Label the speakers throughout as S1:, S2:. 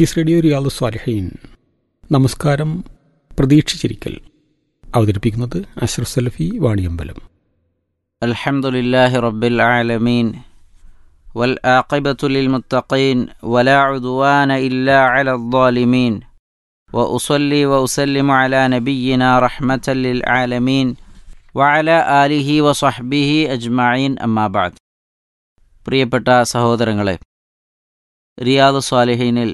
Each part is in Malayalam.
S1: പീസ് റേഡിയോ റിയാദ് സ്വാലിഹീൻ നമസ്കാരം പ്രതീക്ഷിച്ചിരിക്കൽ അവതരിപ്പിക്കുന്നത് അഷ്റഫ് സലഫി വാണിയമ്പലം
S2: الحمد لله رب العالمين والعاقبة للمتقين ولا عدوان إلا على الظالمين وأصلي وأسلم على نبينا رحمة للعالمين وعلى آله وصحبه أجمعين أما بعد പ്രിയപ്പെട്ട സഹോദരങ്ങളെ റിയാദ് സ്വാലിഹീനിൽ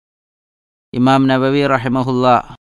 S2: ഇമാം നബവി റഹിമഹുല്ല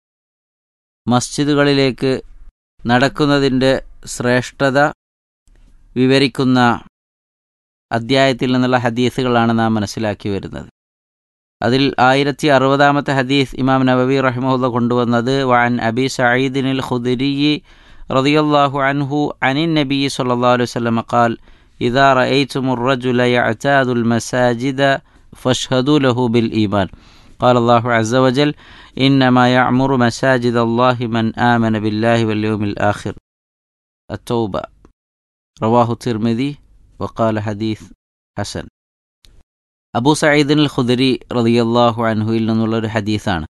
S2: മസ്ജിദുകളിലേക്ക് നടക്കുന്നതിൻ്റെ ശ്രേഷ്ഠത വിവരിക്കുന്ന അദ്ധ്യായത്തിൽ നിന്നുള്ള ഹദീസുകളാണ് നാം മനസ്സിലാക്കി വരുന്നത് അതിൽ ആയിരത്തി അറുപതാമത്തെ ഹദീസ് ഇമാം നബവി റഹിമഹുല്ല കൊണ്ടുവന്നത് വാൻ അബി സഈദിനിൽ ഖുദരി റളിയല്ലാഹു അൻഹു അനിൻ നബി സല്ലല്ലാഹു അലൈഹി വസല്ലം ഖാൽ إذا رأيتم الرجل يعتاد المساجد فاشهدوا له بالإيمان قال الله عز وجل إنما يعمر مساجد الله من آمن بالله واليوم الآخر التوبة رواه الترمذي وقال حديث حسن അബൂ സയ്യിദിൻ അൽ ഖുദരി റളിയല്ലാഹു അൻഹുയിൽ നിന്നുള്ളൊരു ഹദീസാണ്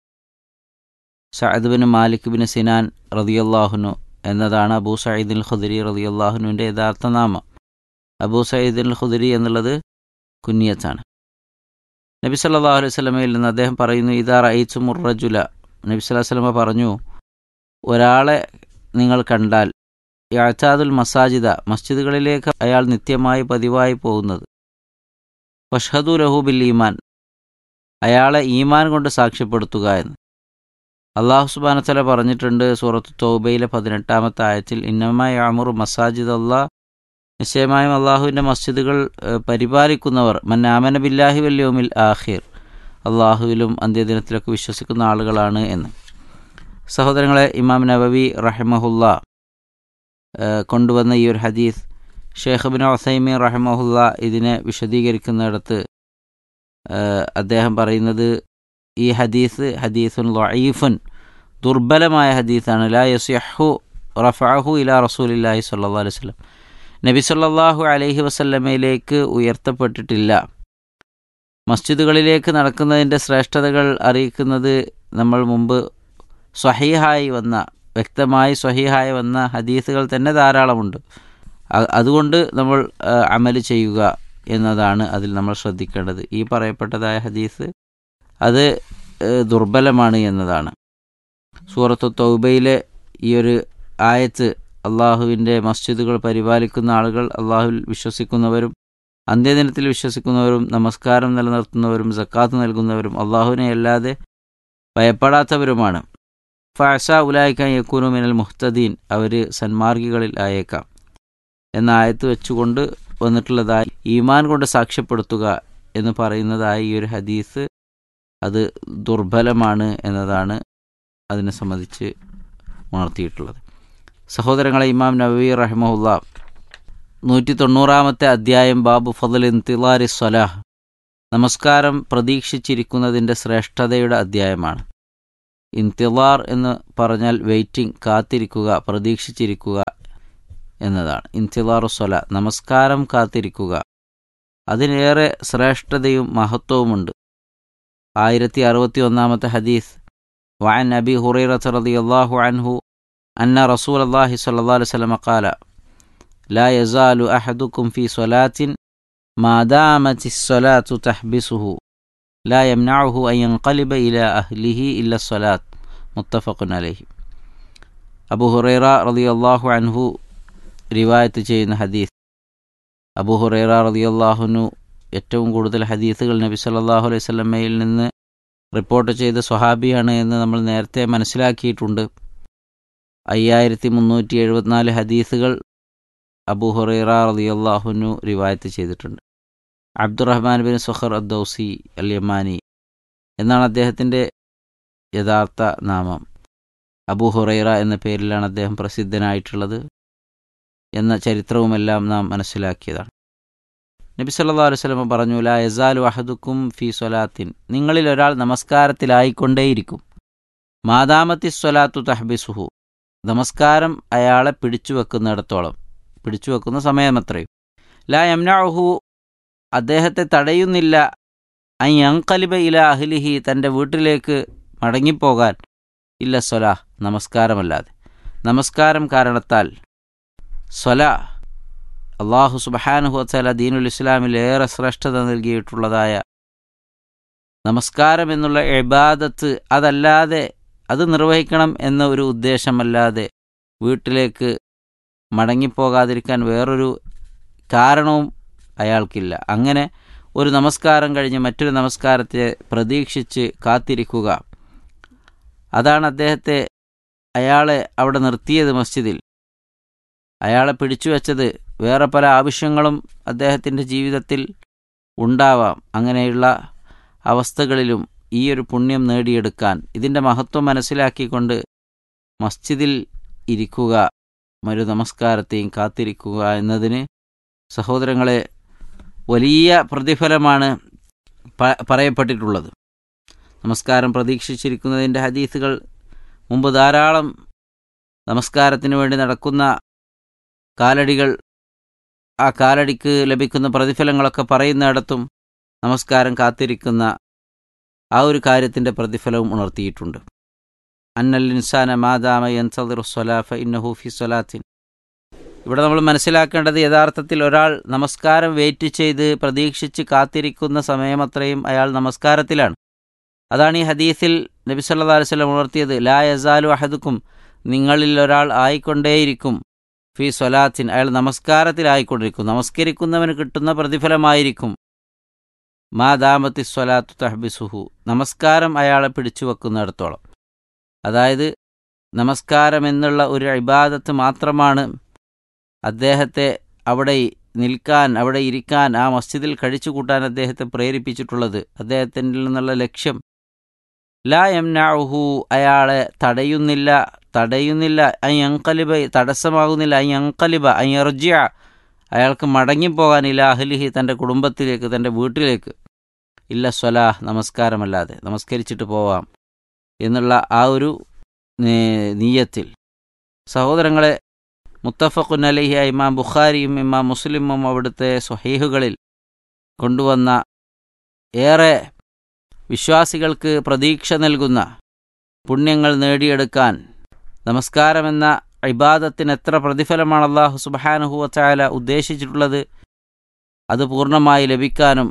S2: Saad bin Malik bin Sinan റളിയല്ലാഹുനു എന്നതാണ് അബൂ സയ്യിദിൻ അൽ ഖുദരി റളിയല്ലാഹുനുവിൻ്റെ യഥാർത്ഥ നാമം അബൂ സയ്യിദിൻ അൽ ഖുദരി എന്നുള്ളത് കുന്നിയത്താണ് നബി സല്ലല്ലാഹു അലൈഹി വസല്ലമയിൽ നിന്ന് അദ്ദേഹം പറയുന്നു ഇതാ റഅയ്തു മുറജുല നബി സല്ലല്ലാഹു അലൈഹി വസല്ലമ പറഞ്ഞു ഒരാളെ നിങ്ങൾ കണ്ടാൽ യാച്ചാദുൽ മസാജിദ മസ്ജിദുകളിലേക്ക് അയാൾ നിത്യമായി പതിവായി പോകുന്നത് വഷഹദു ലഹു ബിൽ ഈമാൻ അയാളെ ഈമാൻ കൊണ്ട് സാക്ഷ്യപ്പെടുത്തുക എന്ന് അള്ളാഹു സുബാനത്തല പറഞ്ഞിട്ടുണ്ട് സൂറത്ത് തൗബയിലെ പതിനെട്ടാമത്തെ ആയത്തിൽ ഇന്നമായ അമുറു മസാജിദ് അള്ളാഹ് നിശ്ചയമായും അള്ളാഹുവിൻ്റെ മസ്ജിദുകൾ പരിപാലിക്കുന്നവർ മന്നാമന ബില്ലാഹി വല്യോമിൽ ആഹിർ അള്ളാഹുവിലും അന്ത്യദിനത്തിലൊക്കെ വിശ്വസിക്കുന്ന ആളുകളാണ് എന്ന് സഹോദരങ്ങളെ ഇമാം നബവി റഹമഹുല്ല കൊണ്ടുവന്ന ഈ ഒരു ഹദീസ് ഷേഖ് ബിൻ ഒസൈമി റഹമഹുല്ല ഇതിനെ വിശദീകരിക്കുന്നിടത്ത് അദ്ദേഹം പറയുന്നത് ഈ ഹദീസ് ഹദീസുൻ ലൊയീഫുൻ ദുർബലമായ ഹദീസാണ് ലാ യസിഹു റഫാഹു ഇല റസൂലില്ലാഹി സല്ലാ അലൈഹി വസ്ലം നബി സല്ലാഹു അലൈഹി വസല്ലമയിലേക്ക് ഉയർത്തപ്പെട്ടിട്ടില്ല മസ്ജിദുകളിലേക്ക് നടക്കുന്നതിൻ്റെ ശ്രേഷ്ഠതകൾ അറിയിക്കുന്നത് നമ്മൾ മുമ്പ് സ്വഹീഹായി വന്ന വ്യക്തമായി സ്വഹീഹായി വന്ന ഹദീസുകൾ തന്നെ ധാരാളമുണ്ട് അതുകൊണ്ട് നമ്മൾ അമല് ചെയ്യുക എന്നതാണ് അതിൽ നമ്മൾ ശ്രദ്ധിക്കേണ്ടത് ഈ പറയപ്പെട്ടതായ ഹദീസ് അത് ദുർബലമാണ് എന്നതാണ് സൂറത്തു തൗബയിലെ ഈ ഒരു ആയത്ത് അള്ളാഹുവിൻ്റെ മസ്ജിദുകൾ പരിപാലിക്കുന്ന ആളുകൾ അള്ളാഹുവിൽ വിശ്വസിക്കുന്നവരും അന്ത്യദിനത്തിൽ വിശ്വസിക്കുന്നവരും നമസ്കാരം നിലനിർത്തുന്നവരും സക്കാത്ത് നൽകുന്നവരും അള്ളാഹുവിനെ അല്ലാതെ ഭയപ്പെടാത്തവരുമാണ് ഫാഷ ഉലായിക്കാൻ യക്കൂനു മിനൽ മുഹ്തദീൻ അവർ സന്മാർഗികളിൽ ആയേക്കാം എന്ന ആയത്ത് വെച്ചുകൊണ്ട് വന്നിട്ടുള്ളതായി ഈമാൻ കൊണ്ട് സാക്ഷ്യപ്പെടുത്തുക എന്ന് പറയുന്നതായി ഈ ഒരു ഹദീസ് അത് ദുർബലമാണ് എന്നതാണ് അതിനെ സംബന്ധിച്ച് ഉണർത്തിയിട്ടുള്ളത് സഹോദരങ്ങളെ ഇമാം നബി റഹ്മുല്ല നൂറ്റി തൊണ്ണൂറാമത്തെ അധ്യായം ബാബു ഫضൽ ഇന്തിലാരി സ്വലാഹ് നമസ്കാരം പ്രതീക്ഷിച്ചിരിക്കുന്നതിൻ്റെ ശ്രേഷ്ഠതയുടെ അധ്യായമാണ് ഇന്തിലാർ എന്ന് പറഞ്ഞാൽ വെയിറ്റിംഗ് കാത്തിരിക്കുക പ്രതീക്ഷിച്ചിരിക്കുക എന്നതാണ് ഇന്തിലാറു സ്വല നമസ്കാരം കാത്തിരിക്കുക അതിനേറെ ശ്രേഷ്ഠതയും മഹത്വവുമുണ്ട് ആയിരത്തി അറുപത്തി ഒന്നാമത്തെ ഹദീസ് വഅൻ നബി ഹുറൈറത്ത് റളിയല്ലാഹു അൻഹു أن رسول الله صلى الله عليه وسلم قال لا يزال أحدكم في صلاة ما دامت الصلاة تحبسه لا يمنعه أن ينقلب إلى أهله إلا الصلاة متفق عليه അബു ഹുറൈറ റളിയല്ലാഹു അൻഹു റിവായത്ത് ചെയ്യുന്ന ഹദീസ് അബു ഹുറൈറ റളിയല്ലാഹുനു ഏറ്റവും കൂടുതൽ ഹദീസുകൾ നബി സല്ലല്ലാഹു അലൈഹി വസല്ലമയിൽ നിന്ന് റിപ്പോർട്ട് ചെയ്ത സ്വഹാബിയാണ് എന്ന് നമ്മൾ നേരത്തെ മനസ്സിലാക്കിയിട്ടുണ്ട് അയ്യായിരത്തി മുന്നൂറ്റി എഴുപത്തിനാല് ഹദീസുകൾ അബൂ ഹുറൈറ റളിയല്ലാഹുനു റിവായത്ത് ചെയ്തിട്ടുണ്ട് അബ്ദുറഹ്മാൻ ബിൻ സുഖർ അദ്ദൌസി അൽ യമാനി എന്നാണ് അദ്ദേഹത്തിൻ്റെ യഥാർത്ഥ നാമം അബൂ ഹുറൈറ എന്ന പേരിലാണ് അദ്ദേഹം പ്രസിദ്ധനായിട്ടുള്ളത് എന്ന ചരിത്രവുമെല്ലാം നാം മനസ്സിലാക്കിയതാണ് നബി സല്ലാ അലൈഹി സ്വലമ പറഞ്ഞു ലാ യസാലു അഹദുക്കും ഫി സ്വലാത്തിൻ നിങ്ങളിൽ ഒരാൾ നമസ്കാരത്തിലായിക്കൊണ്ടേയിരിക്കും മാതാമത്തി സ്വലാത്തു തഹബിസുഹു നമസ്കാരം അയാളെ പിടിച്ചു വെക്കുന്നിടത്തോളം പിടിച്ചു വെക്കുന്ന സമയമത്രയും ലാ യംനഹു അദ്ദേഹത്തെ തടയുന്നില്ല ഐ അങ്കലിബ ഇല അഹ്ലിഹി തൻ്റെ വീട്ടിലേക്ക് മടങ്ങിപ്പോകാൻ ഇല്ല സ്വലാ നമസ്കാരമല്ലാതെ നമസ്കാരം കാരണത്താൽ സ്വല അള്ളാഹു സുബഹാനുഹു വച്ചാല ദീനുൽ ഇസ്ലാമിൽ ഏറെ ശ്രേഷ്ഠത നൽകിയിട്ടുള്ളതായ നമസ്കാരം എന്നുള്ള ഇബാദത്ത് അതല്ലാതെ അത് നിർവഹിക്കണം എന്ന ഒരു ഉദ്ദേശമല്ലാതെ വീട്ടിലേക്ക് മടങ്ങിപ്പോകാതിരിക്കാൻ വേറൊരു കാരണവും അയാൾക്കില്ല അങ്ങനെ ഒരു നമസ്കാരം കഴിഞ്ഞ് മറ്റൊരു നമസ്കാരത്തെ പ്രതീക്ഷിച്ച് കാത്തിരിക്കുക അതാണ് അദ്ദേഹത്തെ അയാളെ അവിടെ നിർത്തിയത് മസ്ജിദിൽ അയാളെ പിടിച്ചു വച്ചത് വേറെ പല ആവശ്യങ്ങളും അദ്ദേഹത്തിൻ്റെ ജീവിതത്തിൽ ഉണ്ടാവാം അങ്ങനെയുള്ള അവസ്ഥകളിലും ഈ ഒരു പുണ്യം നേടിയെടുക്കാൻ ഇതിൻ്റെ മഹത്വം മനസ്സിലാക്കിക്കൊണ്ട് മസ്ജിദിൽ ഇരിക്കുക ഒരു നമസ്കാരത്തെയും കാത്തിരിക്കുക എന്നതിന് സഹോദരങ്ങളെ വലിയ പ്രതിഫലമാണ് പറയപ്പെട്ടിട്ടുള്ളത് നമസ്കാരം പ്രതീക്ഷിച്ചിരിക്കുന്നതിൻ്റെ ഹദീസുകൾ മുമ്പ് ധാരാളം നമസ്കാരത്തിന് വേണ്ടി നടക്കുന്ന കാലടികൾ ആ കാലടിക്ക് ലഭിക്കുന്ന പ്രതിഫലങ്ങളൊക്കെ പറയുന്നിടത്തും നമസ്കാരം കാത്തിരിക്കുന്ന ആ ഒരു കാര്യത്തിൻ്റെ പ്രതിഫലവും ഉണർത്തിയിട്ടുണ്ട് അന്നൽ ഇൻസാന മാതാമ യൻസദിർ സ്വലാഫ ഇന്നഹൂഫി സ്വലാത്തിൻ ഇവിടെ നമ്മൾ മനസ്സിലാക്കേണ്ടത് യഥാർത്ഥത്തിൽ ഒരാൾ നമസ്കാരം വെയിറ്റ് ചെയ്ത് പ്രതീക്ഷിച്ച് കാത്തിരിക്കുന്ന സമയമത്രയും അയാൾ നമസ്കാരത്തിലാണ് അതാണ് ഈ ഹദീസിൽ നബി സല്ലാ അലുവല്ലം ഉണർത്തിയത് ലാ യസാലു അഹദുക്കും നിങ്ങളിൽ ഒരാൾ ആയിക്കൊണ്ടേയിരിക്കും ഫി സ്വലാത്തിൻ അയാൾ നമസ്കാരത്തിലായിക്കൊണ്ടിരിക്കും നമസ്കരിക്കുന്നവന് കിട്ടുന്ന പ്രതിഫലമായിരിക്കും മാ ദാമത്തി സ്വലാത്തു തഹബിസുഹു നമസ്കാരം അയാളെ പിടിച്ചു വെക്കുന്നിടത്തോളം അതായത് നമസ്കാരം എന്നുള്ള ഒരു ഇബാദത്ത് മാത്രമാണ് അദ്ദേഹത്തെ അവിടെ നിൽക്കാൻ അവിടെ ഇരിക്കാൻ ആ മസ്ജിദിൽ കഴിച്ചു കൂട്ടാൻ അദ്ദേഹത്തെ പ്രേരിപ്പിച്ചിട്ടുള്ളത് അദ്ദേഹത്തിൻ്റെ നിന്നുള്ള ലക്ഷ്യം ലാ യംനാഹു അയാളെ തടയുന്നില്ല തടയുന്നില്ല ഐ അങ്കലിബ തടസ്സമാകുന്നില്ല ഐ അങ്കലിബ ഐ എർജിയ അയാൾക്ക് മടങ്ങിപ്പോകാനില്ല അഹ്ലിഹി തൻ്റെ കുടുംബത്തിലേക്ക് തൻ്റെ വീട്ടിലേക്ക് ഇല്ല സ്വലാഹ് നമസ്കാരമല്ലാതെ നമസ്കരിച്ചിട്ട് പോവാം എന്നുള്ള ആ ഒരു നീയത്തിൽ സഹോദരങ്ങളെ മുത്തഫഖുൻ അലഹി ഇമാം ബുഖാരിയും ഇമാം മുസ്ലിമും അവിടുത്തെ സ്വഹീഹുകളിൽ കൊണ്ടുവന്ന ഏറെ വിശ്വാസികൾക്ക് പ്രതീക്ഷ നൽകുന്ന പുണ്യങ്ങൾ നേടിയെടുക്കാൻ നമസ്കാരമെന്ന ഇബാദത്തിന് എത്ര പ്രതിഫലമാണ് അള്ളാഹു സുബാനുഹുവച്ചായ ഉദ്ദേശിച്ചിട്ടുള്ളത് അത് പൂർണ്ണമായി ലഭിക്കാനും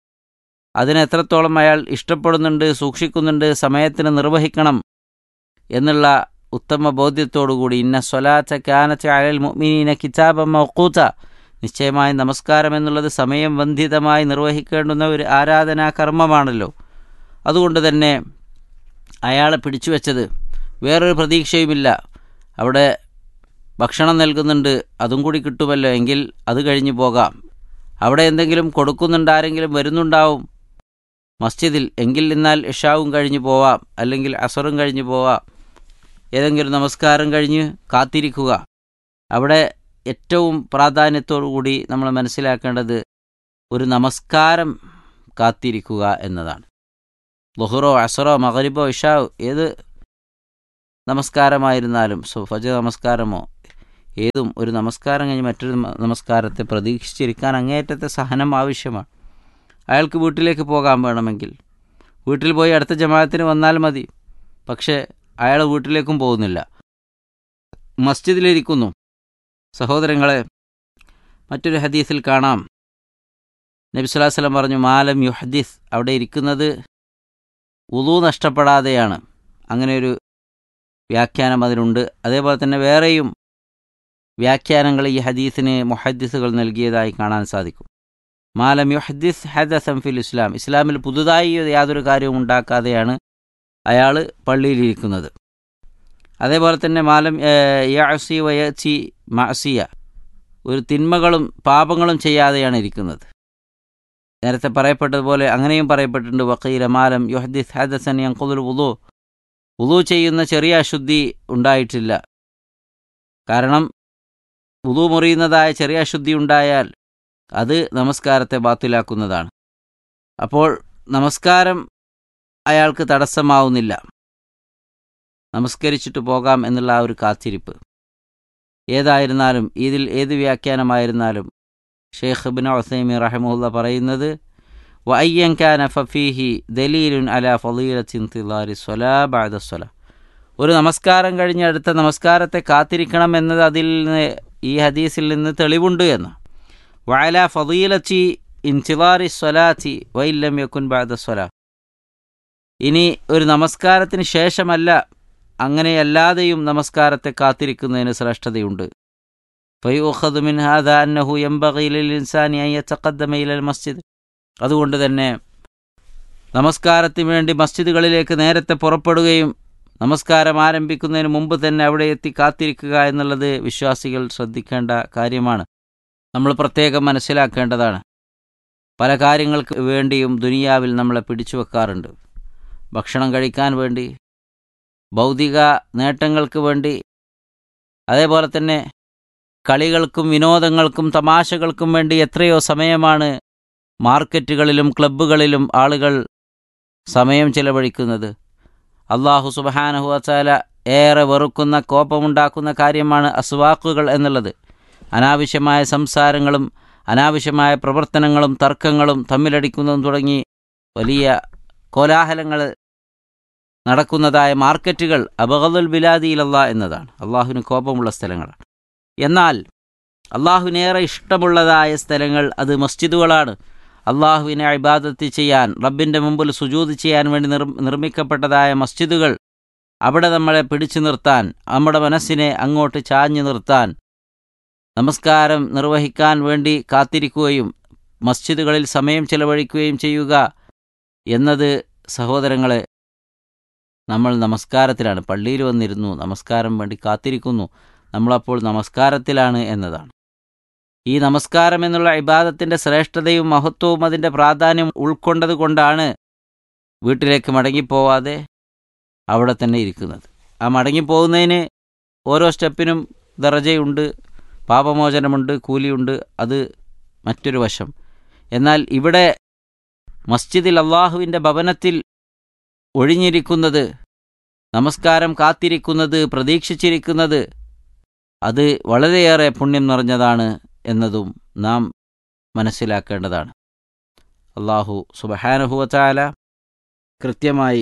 S2: അതിനെ എത്രത്തോളം അയാൾ ഇഷ്ടപ്പെടുന്നുണ്ട് സൂക്ഷിക്കുന്നുണ്ട് സമയത്തിന് നിർവഹിക്കണം എന്നുള്ള ഉത്തമ ബോധ്യത്തോടുകൂടി ഇന്ന സ്വലാത്ത കാനച്ച അയൽ മുഅ്മിനീന കിതാബം മൗക്കൂത്ത നിശ്ചയമായി നമസ്കാരം എന്നുള്ളത് സമയം ബന്ധിതമായി നിർവഹിക്കേണ്ടുന്ന ഒരു ആരാധനാ കർമ്മമാണല്ലോ അതുകൊണ്ട് തന്നെ അയാളെ പിടിച്ചു വച്ചത് വേറൊരു പ്രതീക്ഷയുമില്ല അവിടെ ഭക്ഷണം നൽകുന്നുണ്ട് അതും കൂടി കിട്ടുമല്ലോ എങ്കിൽ അത് കഴിഞ്ഞു പോകാം അവിടെ എന്തെങ്കിലും കൊടുക്കുന്നുണ്ട് ആരെങ്കിലും വരുന്നുണ്ടാവും മസ്ജിദിൽ എങ്കിൽ എന്നാൽ ഇഷാവും കഴിഞ്ഞു പോവാം അല്ലെങ്കിൽ അസറും കഴിഞ്ഞു പോവാം ഏതെങ്കിലും നമസ്കാരം കഴിഞ്ഞ് കാത്തിരിക്കുക അവിടെ ഏറ്റവും പ്രാധാന്യത്തോടുകൂടി നമ്മൾ മനസ്സിലാക്കേണ്ടത് ഒരു നമസ്കാരം കാത്തിരിക്കുക എന്നതാണ് ബഹുറോ അസറോ മകരിബോ ഇഷാവ് ഏത് നമസ്കാരമായിരുന്നാലും ഫജ നമസ്കാരമോ ഏതും ഒരു നമസ്കാരം കഴിഞ്ഞ് മറ്റൊരു നമസ്കാരത്തെ പ്രതീക്ഷിച്ചിരിക്കാൻ അങ്ങേയറ്റത്തെ സഹനം ആവശ്യമാണ് അയാൾക്ക് വീട്ടിലേക്ക് പോകാൻ വേണമെങ്കിൽ വീട്ടിൽ പോയി അടുത്ത ജമാഅത്തിന് വന്നാൽ മതി പക്ഷേ അയാൾ വീട്ടിലേക്കും പോകുന്നില്ല മസ്ജിദിലിരിക്കുന്നു സഹോദരങ്ങളെ മറ്റൊരു ഹദീസിൽ കാണാം നബി സ്വലാഹു വസ്ലം പറഞ്ഞു മാലം യുഹദീസ് അവിടെ ഇരിക്കുന്നത് ഉളു നഷ്ടപ്പെടാതെയാണ് അങ്ങനെ ഒരു വ്യാഖ്യാനം അതിനുണ്ട് അതേപോലെ തന്നെ വേറെയും വ്യാഖ്യാനങ്ങൾ ഈ ഹദീസിന് മുഹദ്ദിസുകൾ നൽകിയതായി കാണാൻ സാധിക്കും മാലം യുഹദ്ദിസ് ഹദസം ഫിൽ ഇസ്ലാം ഇസ്ലാമിൽ പുതുതായി യാതൊരു കാര്യവും ഉണ്ടാക്കാതെയാണ് അയാൾ പള്ളിയിലിരിക്കുന്നത് അതേപോലെ തന്നെ മാലം യാസി വയച്ചി മാസിയ ഒരു തിന്മകളും പാപങ്ങളും ചെയ്യാതെയാണ് ഇരിക്കുന്നത് നേരത്തെ പറയപ്പെട്ടതുപോലെ അങ്ങനെയും പറയപ്പെട്ടിട്ടുണ്ട് വക്കീല മാലം യുഹദ്ദിസ് ഹദസൻ യങ്കുദുൽ ഉദു ഉദു ചെയ്യുന്ന ചെറിയ അശുദ്ധി ഉണ്ടായിട്ടില്ല കാരണം ഉദു മുറിയുന്നതായ ചെറിയ അശുദ്ധി ഉണ്ടായാൽ അത് നമസ്കാരത്തെ ബാത്തിലാക്കുന്നതാണ് അപ്പോൾ നമസ്കാരം അയാൾക്ക് തടസ്സമാവുന്നില്ല നമസ്കരിച്ചിട്ട് പോകാം എന്നുള്ള ആ ഒരു കാത്തിരിപ്പ് ഏതായിരുന്നാലും ഇതിൽ ഏത് വ്യാഖ്യാനമായിരുന്നാലും ഷെയ്ഖ് ബിൻ ഒസൈമി റഹമുല്ല പറയുന്നത് وأيا كان ففيه دليل على فضيلة انتظار الصلاة بعد الصلاة ഒരു നമസ്കാരം കഴിഞ്ഞ് അടുത്ത നമസ്കാരത്തെ കാത്തിരിക്കണം എന്നത് അതിൽ നിന്ന് ഈ ഹദീസിൽ നിന്ന് തെളിവുണ്ട് എന്ന് വഅല ഫദീലത്തി ഇൻതിലാറി സ്വലാത്തി വൈല്ലം യക്കുൻ ബാദ സ്വലാ ഇനി ഒരു നമസ്കാരത്തിന് ശേഷമല്ല അങ്ങനെയല്ലാതെയും നമസ്കാരത്തെ കാത്തിരിക്കുന്നതിന് ശ്രേഷ്ഠതയുണ്ട് فيؤخذ من هذا أنه ينبغي للإنسان أن يتقدم إلى المسجد അതുകൊണ്ട് തന്നെ നമസ്കാരത്തിന് വേണ്ടി മസ്ജിദുകളിലേക്ക് നേരത്തെ പുറപ്പെടുകയും നമസ്കാരം ആരംഭിക്കുന്നതിന് മുമ്പ് തന്നെ അവിടെ എത്തി കാത്തിരിക്കുക എന്നുള്ളത് വിശ്വാസികൾ ശ്രദ്ധിക്കേണ്ട കാര്യമാണ് നമ്മൾ പ്രത്യേകം മനസ്സിലാക്കേണ്ടതാണ് പല കാര്യങ്ങൾക്ക് വേണ്ടിയും ദുനിയാവിൽ നമ്മളെ പിടിച്ചു വെക്കാറുണ്ട് ഭക്ഷണം കഴിക്കാൻ വേണ്ടി ഭൗതിക നേട്ടങ്ങൾക്ക് വേണ്ടി അതേപോലെ തന്നെ കളികൾക്കും വിനോദങ്ങൾക്കും തമാശകൾക്കും വേണ്ടി എത്രയോ സമയമാണ് മാർക്കറ്റുകളിലും ക്ലബ്ബുകളിലും ആളുകൾ സമയം ചെലവഴിക്കുന്നത് അള്ളാഹു സുബഹാനഹുവച്ചാല ഏറെ വെറുക്കുന്ന കോപമുണ്ടാക്കുന്ന കാര്യമാണ് അസ്വാക്കുകൾ എന്നുള്ളത് അനാവശ്യമായ സംസാരങ്ങളും അനാവശ്യമായ പ്രവർത്തനങ്ങളും തർക്കങ്ങളും തമ്മിലടിക്കുന്നതും തുടങ്ങി വലിയ കോലാഹലങ്ങൾ നടക്കുന്നതായ മാർക്കറ്റുകൾ അബഹദുൽ ബിലാദിയിലല്ല എന്നതാണ് അള്ളാഹുവിന് കോപമുള്ള സ്ഥലങ്ങളാണ് എന്നാൽ അള്ളാഹുവിനേറെ ഇഷ്ടമുള്ളതായ സ്ഥലങ്ങൾ അത് മസ്ജിദുകളാണ് അള്ളാഹുവിനെ ഇബാദത്ത് ചെയ്യാൻ റബ്ബിൻ്റെ മുമ്പിൽ സുജൂത് ചെയ്യാൻ വേണ്ടി നിർ നിർമ്മിക്കപ്പെട്ടതായ മസ്ജിദുകൾ അവിടെ നമ്മളെ പിടിച്ചു നിർത്താൻ നമ്മുടെ മനസ്സിനെ അങ്ങോട്ട് ചാഞ്ഞു നിർത്താൻ നമസ്കാരം നിർവഹിക്കാൻ വേണ്ടി കാത്തിരിക്കുകയും മസ്ജിദുകളിൽ സമയം ചെലവഴിക്കുകയും ചെയ്യുക എന്നത് സഹോദരങ്ങളെ നമ്മൾ നമസ്കാരത്തിലാണ് പള്ളിയിൽ വന്നിരുന്നു നമസ്കാരം വേണ്ടി കാത്തിരിക്കുന്നു നമ്മളപ്പോൾ നമസ്കാരത്തിലാണ് എന്നതാണ് ഈ നമസ്കാരം എന്നുള്ള ഇബാദത്തിൻ്റെ ശ്രേഷ്ഠതയും മഹത്വവും അതിൻ്റെ പ്രാധാന്യം ഉൾക്കൊണ്ടത് കൊണ്ടാണ് വീട്ടിലേക്ക് മടങ്ങിപ്പോവാതെ അവിടെ തന്നെ ഇരിക്കുന്നത് ആ മടങ്ങിപ്പോകുന്നതിന് ഓരോ സ്റ്റെപ്പിനും ദറജയുണ്ട് പാപമോചനമുണ്ട് കൂലിയുണ്ട് അത് മറ്റൊരു വശം എന്നാൽ ഇവിടെ മസ്ജിദിൽ അള്ളാഹുവിൻ്റെ ഭവനത്തിൽ ഒഴിഞ്ഞിരിക്കുന്നത് നമസ്കാരം കാത്തിരിക്കുന്നത് പ്രതീക്ഷിച്ചിരിക്കുന്നത് അത് വളരെയേറെ പുണ്യം നിറഞ്ഞതാണ് എന്നതും നാം മനസ്സിലാക്കേണ്ടതാണ് അള്ളാഹു സുബഹാനുഭവത്താല കൃത്യമായി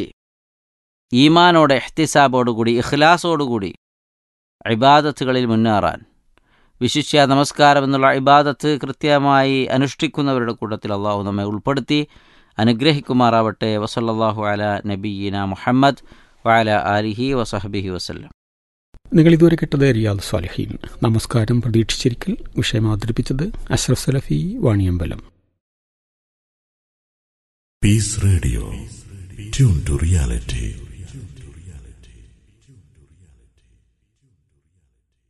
S2: ഈമാനോടെ എഹ്തിസാബോടുകൂടി ഇഖ്ലാസോടുകൂടി ഇബാദത്തുകളിൽ മുന്നേറാൻ വിശിഷ്യ നമസ്കാരം എന്നുള്ള ഇബാദത്ത് കൃത്യമായി അനുഷ്ഠിക്കുന്നവരുടെ കൂട്ടത്തിൽ അള്ളാഹു നമ്മെ ഉൾപ്പെടുത്തി അനുഗ്രഹിക്കുമാറാവട്ടെ വസല്ലാഹു അല നബീന മുഹമ്മദ് വഅല ആലിഹി വസഹബിഹി വസല്ലം
S1: നിങ്ങൾ ഇതുവരെ കേട്ടത് റിയാദ് സ്വാലിഹീൻ നമസ്കാരം പ്രതീക്ഷിച്ചിരിക്കൽ വിഷയം അവതരിപ്പിച്ചത് അഷ്റഫ് സലഫി Vaniyambalam
S3: Peace Radio. Tune to reality.